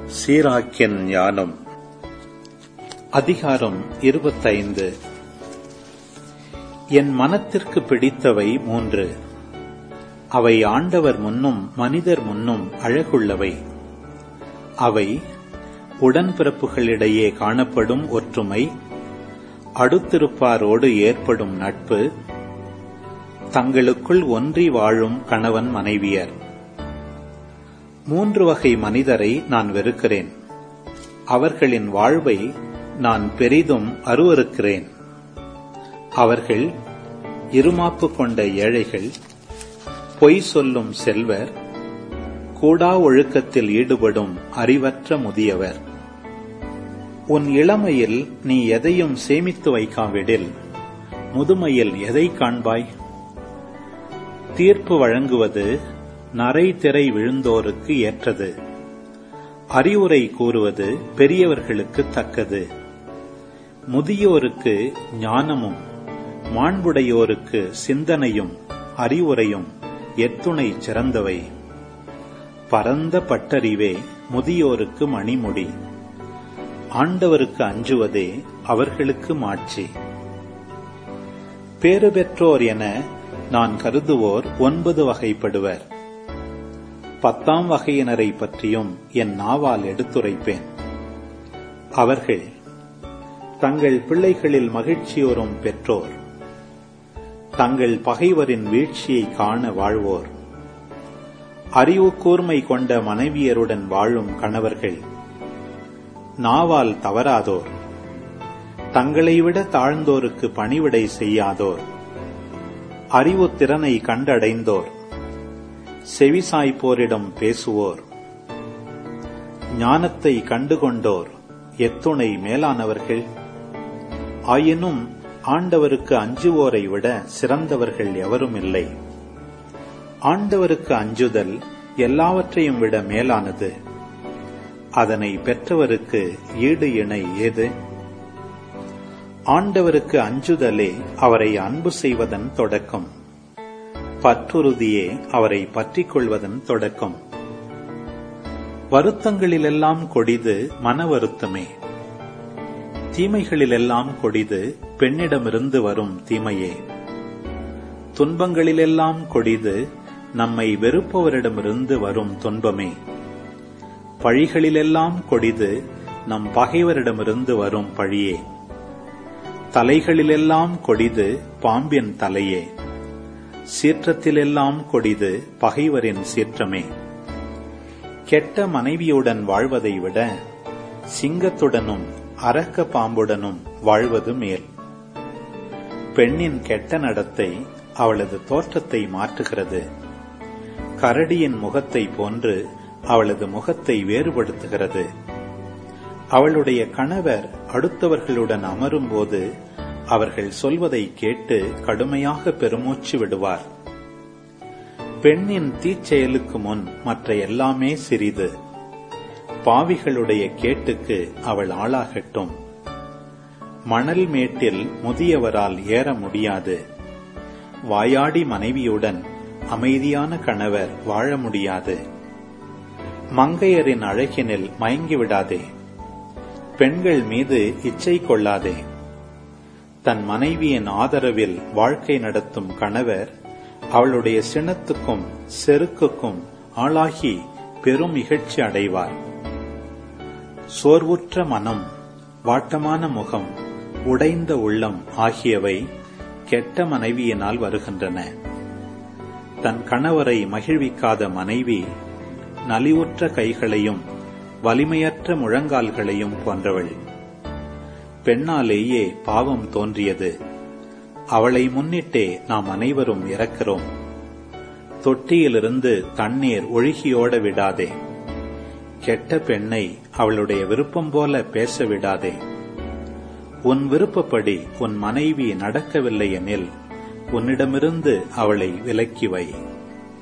சீராக்கியன் ஞானம் அதிகாரம் இருபத்தைந்து என் மனத்திற்கு பிடித்தவை மூன்று அவை ஆண்டவர் முன்னும் மனிதர் முன்னும் அழகுள்ளவை அவை உடன்பிறப்புகளிடையே காணப்படும் ஒற்றுமை அடுத்திருப்பாரோடு ஏற்படும் நட்பு தங்களுக்குள் ஒன்றி வாழும் கணவன் மனைவியர் மூன்று வகை மனிதரை நான் வெறுக்கிறேன் அவர்களின் வாழ்வை நான் பெரிதும் அருவருக்கிறேன் அவர்கள் இருமாப்பு கொண்ட ஏழைகள் பொய் சொல்லும் செல்வர் கூடா ஒழுக்கத்தில் ஈடுபடும் அறிவற்ற முதியவர் உன் இளமையில் நீ எதையும் சேமித்து வைக்காவிடில் முதுமையில் எதை காண்பாய் தீர்ப்பு வழங்குவது நரை திரை விழுந்தோருக்கு ஏற்றது அறிவுரை கூறுவது பெரியவர்களுக்கு தக்கது முதியோருக்கு ஞானமும் மாண்புடையோருக்கு சிந்தனையும் அறிவுரையும் எத்துணை சிறந்தவை பரந்த பட்டறிவே முதியோருக்கு மணிமுடி ஆண்டவருக்கு அஞ்சுவதே அவர்களுக்கு மாட்சி பேறு பெற்றோர் என நான் கருதுவோர் ஒன்பது வகைப்படுவர் பத்தாம் வகையினரை பற்றியும் என் நாவால் எடுத்துரைப்பேன் அவர்கள் தங்கள் பிள்ளைகளில் மகிழ்ச்சியோரும் பெற்றோர் தங்கள் பகைவரின் வீழ்ச்சியை காண வாழ்வோர் அறிவு கூர்மை கொண்ட மனைவியருடன் வாழும் கணவர்கள் நாவால் தவறாதோர் தங்களை விட தாழ்ந்தோருக்கு பணிவிடை செய்யாதோர் அறிவு திறனை கண்டடைந்தோர் செவிசாய்ப்போரிடம் பேசுவோர் ஞானத்தை கண்டுகொண்டோர் எத்துணை மேலானவர்கள் ஆயினும் ஆண்டவருக்கு அஞ்சுவோரை விட சிறந்தவர்கள் எவரும் இல்லை ஆண்டவருக்கு அஞ்சுதல் எல்லாவற்றையும் விட மேலானது அதனை பெற்றவருக்கு ஈடு இணை ஏது ஆண்டவருக்கு அஞ்சுதலே அவரை அன்பு செய்வதன் தொடக்கம் பற்றுறுதியே அவரை பற்றிக் கொள்வதன் தொடக்கம் வருத்தங்களிலெல்லாம் கொடிது மன வருத்தமே தீமைகளிலெல்லாம் கொடிது பெண்ணிடமிருந்து வரும் தீமையே துன்பங்களிலெல்லாம் கொடிது நம்மை வெறுப்பவரிடமிருந்து வரும் துன்பமே பழிகளிலெல்லாம் கொடிது நம் பகைவரிடமிருந்து வரும் பழியே தலைகளிலெல்லாம் கொடிது பாம்பின் தலையே சீற்றத்திலெல்லாம் கொடிது பகைவரின் சீற்றமே கெட்ட மனைவியுடன் வாழ்வதை விட சிங்கத்துடனும் அரக்க பாம்புடனும் வாழ்வது மேல் பெண்ணின் கெட்ட நடத்தை அவளது தோற்றத்தை மாற்றுகிறது கரடியின் முகத்தை போன்று அவளது முகத்தை வேறுபடுத்துகிறது அவளுடைய கணவர் அடுத்தவர்களுடன் அமரும்போது அவர்கள் சொல்வதை கேட்டு கடுமையாக பெருமூச்சு விடுவார் பெண்ணின் தீச்செயலுக்கு முன் மற்ற எல்லாமே சிறிது பாவிகளுடைய கேட்டுக்கு அவள் ஆளாகட்டும் மணல் மேட்டில் முதியவரால் ஏற முடியாது வாயாடி மனைவியுடன் அமைதியான கணவர் வாழ முடியாது மங்கையரின் அழகினில் மயங்கிவிடாதே பெண்கள் மீது இச்சை கொள்ளாதே தன் மனைவியின் ஆதரவில் வாழ்க்கை நடத்தும் கணவர் அவளுடைய சினத்துக்கும் செருக்குக்கும் ஆளாகி பெரும் இகழ்ச்சி அடைவார் சோர்வுற்ற மனம் வாட்டமான முகம் உடைந்த உள்ளம் ஆகியவை கெட்ட மனைவியினால் வருகின்றன தன் கணவரை மகிழ்விக்காத மனைவி நலிவுற்ற கைகளையும் வலிமையற்ற முழங்கால்களையும் போன்றவள் பெண்ணாலேயே பாவம் தோன்றியது அவளை முன்னிட்டே நாம் அனைவரும் இறக்கிறோம் தொட்டியிலிருந்து தண்ணீர் ஒழுகியோட விடாதே கெட்ட பெண்ணை அவளுடைய விருப்பம் போல பேச விடாதே உன் விருப்பப்படி உன் மனைவி நடக்கவில்லை எனில் உன்னிடமிருந்து அவளை விலக்கி வை